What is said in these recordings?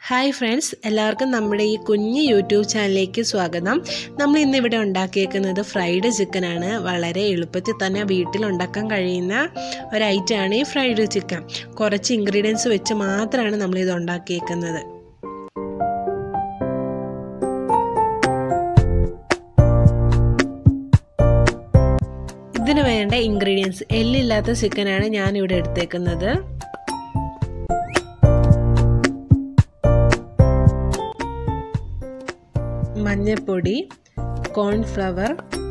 hi friends എല്ലാവർക്കും നമ്മുടെ ഈ കുഞ്ഞ് യൂട്യൂബ് ചാനലിലേക്ക് സ്വാഗതം നമ്മൾ ഇന്ന് ഇവിടെ ഉണ്ടാക്കിയേക്കുന്നത് ഫ്രൈഡ് ചിക്കനാണ് വളരെ എളുപ്പത്തിൽ തന്നെ വീട്ടിൽ ഉണ്ടാക്കാൻ കഴിയുന്ന ഒരു ഐറ്റമാണ് ഈ ഫ്രൈഡ് ചിക്കൻ കുറച്ച് ഇൻഗ്രീഡിയൻസ് വെച്ച് മാത്രമാണ് നമ്മളിത് ഉണ്ടാക്കിയേക്കുന്നത് ഇതിന് വേണ്ട ഇൻഗ്രീഡിയൻസ് എല്ലില്ലാത്ത ചിക്കനാണ് ഞാനിവിടെ എടുത്തേക്കുന്നത് മഞ്ഞൾപ്പൊടി കോൺഫ്ലവർ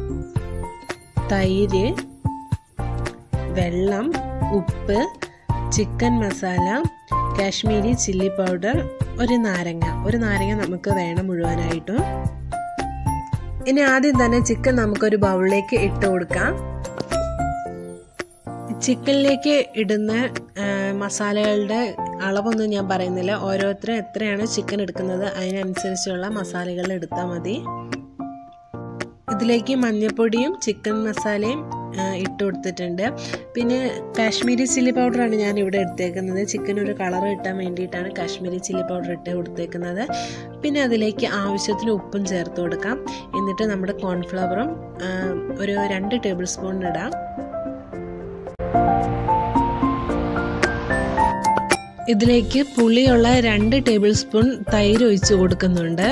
തൈര് വെള്ളം ഉപ്പ് chicken masala Kashmiri chilli powder ഒരു നാരങ്ങ ഒരു നാരങ്ങ നമുക്ക് വേണം മുഴുവനായിട്ടും ഇനി ആദ്യം തന്നെ ചിക്കൻ നമുക്കൊരു ബൗളിലേക്ക് ഇട്ട് കൊടുക്കാം ചിക്കനിലേക്ക് ഇടുന്ന മസാലകളുടെ അളവൊന്നും ഞാൻ പറയുന്നില്ല ഓരോരുത്തരും എത്രയാണ് ചിക്കൻ എടുക്കുന്നത് അതിനനുസരിച്ചുള്ള മസാലകൾ എടുത്താൽ മതി ഇതിലേക്ക് മഞ്ഞൾപ്പൊടിയും ചിക്കൻ മസാലയും ഇട്ട് കൊടുത്തിട്ടുണ്ട് പിന്നെ കാശ്മീരി ചില്ലി പൗഡറാണ് ഞാൻ ഇവിടെ എടുത്തേക്കുന്നത് ചിക്കൻ ഒരു കളർ കിട്ടാൻ വേണ്ടിയിട്ടാണ് കാശ്മീരി ചില്ലി പൗഡർ ഇട്ട് കൊടുത്തേക്കുന്നത് പിന്നെ അതിലേക്ക് ആവശ്യത്തിന് ഉപ്പും ചേർത്ത് കൊടുക്കാം എന്നിട്ട് നമ്മുടെ കോൺഫ്ലവറും ഒരു രണ്ട് ടേബിൾ സ്പൂൺ ഇടാം ഇതിലേക്ക് പുളിയുള്ള രണ്ട് ടേബിൾ സ്പൂൺ തൈര് ഒഴിച്ച് കൊടുക്കുന്നുണ്ട്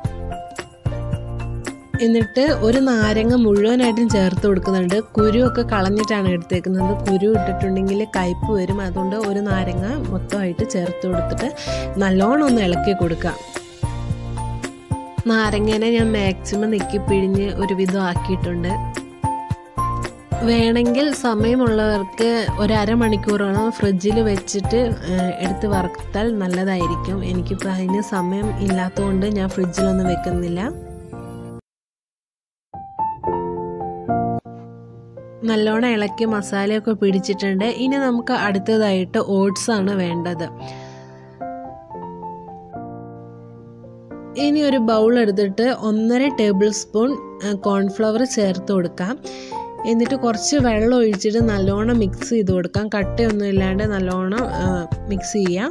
എന്നിട്ട് ഒരു നാരങ്ങ മുഴുവനായിട്ടും ചേർത്ത് കൊടുക്കുന്നുണ്ട് കുരുവൊക്കെ കളഞ്ഞിട്ടാണ് എടുത്തേക്കുന്നത് കുരു ഇട്ടിട്ടുണ്ടെങ്കിൽ കയ്പ്പ് വരും അതുകൊണ്ട് ഒരു നാരങ്ങ മൊത്തമായിട്ട് ചേർത്ത് കൊടുത്തിട്ട് നല്ലോണം ഒന്ന് ഇളക്കി കൊടുക്കാം നാരങ്ങേനെ ഞാൻ മാക്സിമം നെക്കി പിഴിഞ്ഞ് ഒരുവിധം ആക്കിയിട്ടുണ്ട് വേണമെങ്കിൽ സമയമുള്ളവർക്ക് ഒരു അരമണിക്കൂറോളം ഫ്രിഡ്ജിൽ വെച്ചിട്ട് എടുത്ത് വറുത്താൽ നല്ലതായിരിക്കും എനിക്കിപ്പോൾ അതിന് സമയം ഇല്ലാത്തതുകൊണ്ട് ഞാൻ ഫ്രിഡ്ജിലൊന്നും വെക്കുന്നില്ല നല്ലോണം ഇളക്കി മസാലയൊക്കെ പിടിച്ചിട്ടുണ്ട് ഇനി നമുക്ക് അടുത്തതായിട്ട് ഓട്സ് ആണ് വേണ്ടത് ഇനി ഒരു ബൗൾ എടുത്തിട്ട് ഒന്നര ടേബിൾ സ്പൂൺ കോൺഫ്ലവർ ചേർത്ത് കൊടുക്കാം എന്നിട്ട് കുറച്ച് വെള്ളം ഒഴിച്ചിട്ട് നല്ലോണം മിക്സ് ചെയ്ത് കൊടുക്കാം കട്ടയൊന്നും ഇല്ലാണ്ട് നല്ലോണം മിക്സ് ചെയ്യാം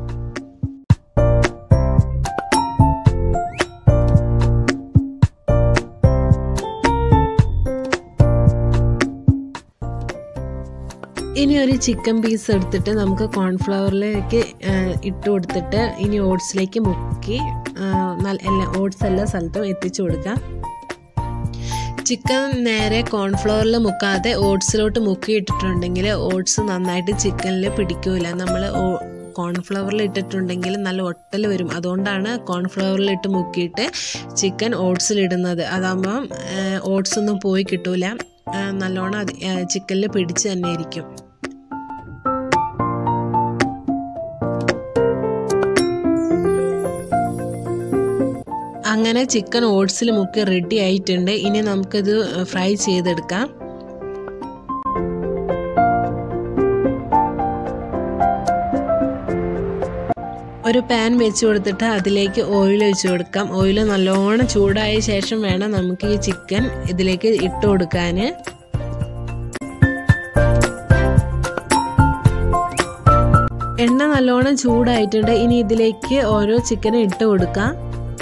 ഇനി ഒരു ചിക്കൻ പീസ് എടുത്തിട്ട് നമുക്ക് കോൺഫ്ലവറിലേക്ക് ഇട്ട് കൊടുത്തിട്ട് ഇനി ഓട്സിലേക്ക് മുക്കി എല്ലാ ഓട്സ് എല്ലാ സ്ഥലത്തും എത്തിച്ചു കൊടുക്കാം ചിക്കൻ നേരെ കോൺഫ്ലവറിൽ മുക്കാതെ ഓട്സിലോട്ട് മുക്കിയിട്ടിട്ടുണ്ടെങ്കിൽ ഓട്സ് നന്നായിട്ട് ചിക്കനിൽ പിടിക്കൂല നമ്മൾ കോൺഫ്ലവറിൽ ഇട്ടിട്ടുണ്ടെങ്കിൽ നല്ല ഒട്ടൽ വരും അതുകൊണ്ടാണ് കോൺഫ്ലവറിൽ ഇട്ട് മുക്കിയിട്ട് ചിക്കൻ ഓട്സിലിടുന്നത് അതാകുമ്പം ഓട്സ് ഒന്നും പോയി കിട്ടൂല നല്ലോണം ചിക്കനിൽ പിടിച്ച് തന്നെ ഇരിക്കും അങ്ങനെ ചിക്കൻ ഓട്സിൽ മുക്കി റെഡി ആയിട്ടുണ്ട് ഇനി നമുക്കിത് ഫ്രൈ ചെയ്തെടുക്കാം ഒരു പാൻ വെച്ച് കൊടുത്തിട്ട് അതിലേക്ക് ഓയിൽ ഒഴിച്ച് കൊടുക്കാം ഓയിൽ നല്ലോണം ചൂടായ ശേഷം വേണം നമുക്ക് ഈ ചിക്കൻ ഇതിലേക്ക് ഇട്ട് കൊടുക്കാൻ എണ്ണ നല്ലോണം ചൂടായിട്ടുണ്ട് ഇനി ഇതിലേക്ക് ഓരോ ചിക്കനും ഇട്ട് കൊടുക്കാം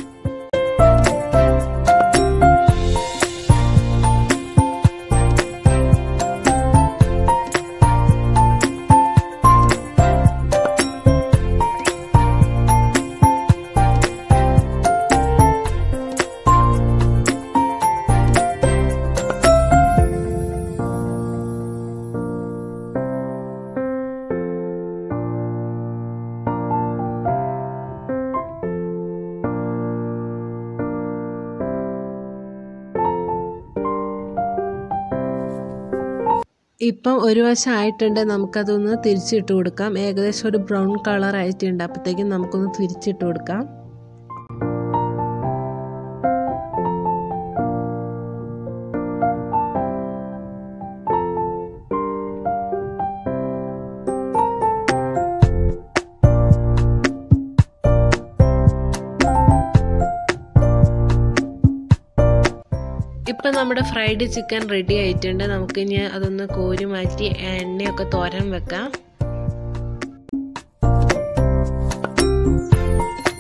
ഇപ്പം ഒരു വശം ആയിട്ടുണ്ട് നമുക്കതൊന്ന് തിരിച്ചിട്ട് കൊടുക്കാം ഏകദേശം ഒരു ബ്രൗൺ കളർ ആയിട്ടുണ്ട് അപ്പോഴത്തേക്കും നമുക്കൊന്ന് തിരിച്ചിട്ട് കൊടുക്കാം ഇപ്പം നമ്മുടെ ഫ്രൈഡ് ചിക്കൻ റെഡി ആയിട്ടുണ്ട് നമുക്കിനി അതൊന്ന് കോരി മാറ്റി എണ്ണയൊക്കെ തോരൻ വെക്കാം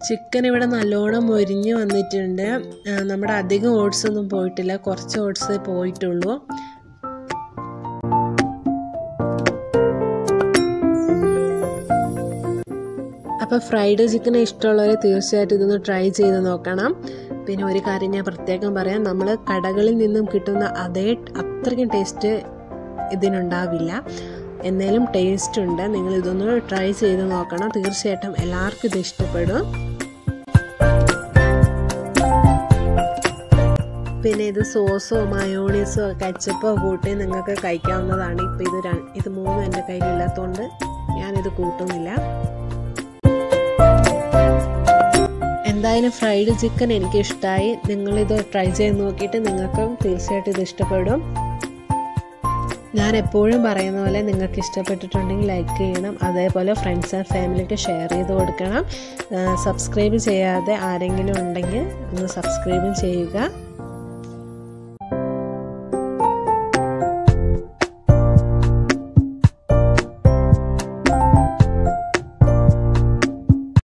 ചിക്കൻ ഇവിടെ നല്ലോണം മൊരിഞ്ഞ് വന്നിട്ടുണ്ട് ആ, നമ്മുടെ അധികം ഓട്സ് ഒന്നും പോയിട്ടില്ല കുറച്ച് ഓട്സ് പോയിട്ടുള്ളൂ അപ്പോൾ ഫ്രൈഡ് ചിക്കൻ ഇഷ്ടമുള്ളവർ തീർച്ചയായിട്ടും ഇതൊന്ന് ട്രൈ ചെയ്ത് നോക്കണം പിന്നെ ഒരു കാര്യം ഞാൻ പ്രത്യേകം പറയാം നമ്മൾ കടകളിൽ നിന്നും കിട്ടുന്ന അതേ അത്രയ്ക്കും ടേസ്റ്റ് ഇതിനുണ്ടാവില്ല എന്നാലും ടേസ്റ്റ് ഉണ്ട് നിങ്ങൾ ഇതൊന്ന് ട്രൈ ചെയ്ത് നോക്കണം തീർച്ചയായിട്ടും എല്ലാവർക്കും ഇത് ഇഷ്ടപ്പെടും പിന്നെ ഇത് സോസോ മയോണീസോ കച്ചപ്പോ കൂട്ടി നിങ്ങൾക്ക് കഴിക്കാവുന്നതാണ് ഇപ്പോൾ ഇത് ര- ഇത് മൂന്നും എൻ്റെ കയ്യിലില്ലാത്തതുകൊണ്ട് ഞാനിത് കൂട്ടുന്നില്ല എന്തായാലും ഫ്രൈഡ് ചിക്കൻ എനിക്ക് ഇഷ്ടമായി നിങ്ങളിത് ട്രൈ ചെയ്ത് നോക്കിയിട്ട് നിങ്ങൾക്കും തീർച്ചയായിട്ടും ഇത് ഇഷ്ടപ്പെടും ഞാൻ എപ്പോഴും പറയുന്ന പോലെ നിങ്ങൾക്ക് ഇഷ്ടപ്പെട്ടിട്ടുണ്ടെങ്കിൽ ലൈക്ക് ചെയ്യണം അതേപോലെ ഫ്രണ്ട്സ് ആൻഡ് ഫാമിലിക്ക് ഷെയർ ചെയ്ത് കൊടുക്കണം സബ്സ്ക്രൈബ് ചെയ്യാതെ ആരെങ്കിലും ഉണ്ടെങ്കിൽ ഒന്ന് സബ്സ്ക്രൈബും ചെയ്യുക